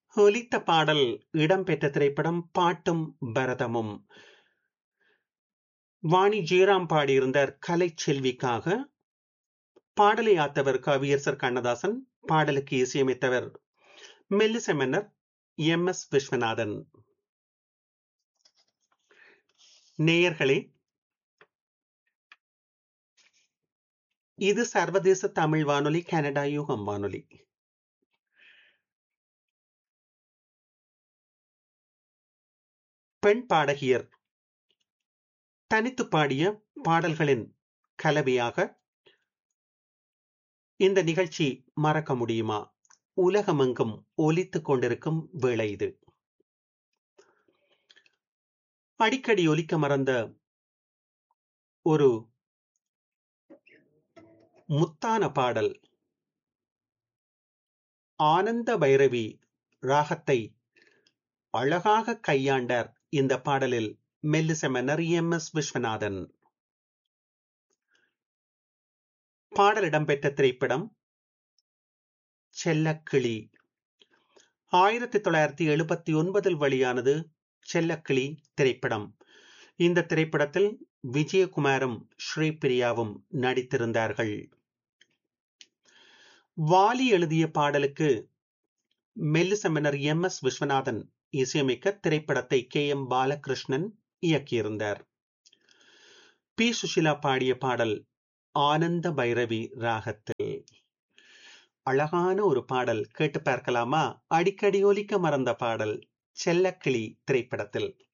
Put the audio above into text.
ஒலித்த பாடல் இடம்பெற்ற திரைப்படம் பாட்டும் பரதமும் வாணி ஜெயராம் பாடியிருந்தார் கலைச்செல்விக்காக பாடலை ஆத்தவர் கவியரசர் கண்ணதாசன் பாடலுக்கு இசையமைத்தவர் மெல்லிசை மன்னர் எம் எஸ் விஸ்வநாதன் நேயர்களே இது சர்வதேச தமிழ் வானொலி கனடா யூகம் வானொலி பெண் பாடகியர் தனித்து பாடிய பாடல்களின் கலவையாக இந்த நிகழ்ச்சி மறக்க முடியுமா உலகமெங்கும் ஒலித்துக் கொண்டிருக்கும் வேளை இது அடிக்கடி ஒலிக்க மறந்த ஒரு முத்தான பாடல் ஆனந்த பைரவி ராகத்தை அழகாக கையாண்டார் இந்த பாடலில் மெல்லிச மன்னர் எம் எஸ் விஸ்வநாதன் பாடல் இடம்பெற்ற திரைப்படம் செல்லக்கிளி ஆயிரத்தி தொள்ளாயிரத்தி எழுபத்தி ஒன்பதில் வெளியானது செல்லக்கிளி திரைப்படம் இந்த திரைப்படத்தில் விஜயகுமாரும் ஸ்ரீபிரியாவும் நடித்திருந்தார்கள் வாலி எழுதிய பாடலுக்கு மெல்லிசமனர் எம் எஸ் விஸ்வநாதன் இசையமைக்க திரைப்படத்தை கே எம் பாலகிருஷ்ணன் இயக்கியிருந்தார் பி சுஷிலா பாடிய பாடல் ஆனந்த பைரவி ராகத்தில் அழகான ஒரு பாடல் கேட்டு பார்க்கலாமா அடிக்கடி ஒலிக்க மறந்த பாடல் செல்லக்கிளி திரைப்படத்தில்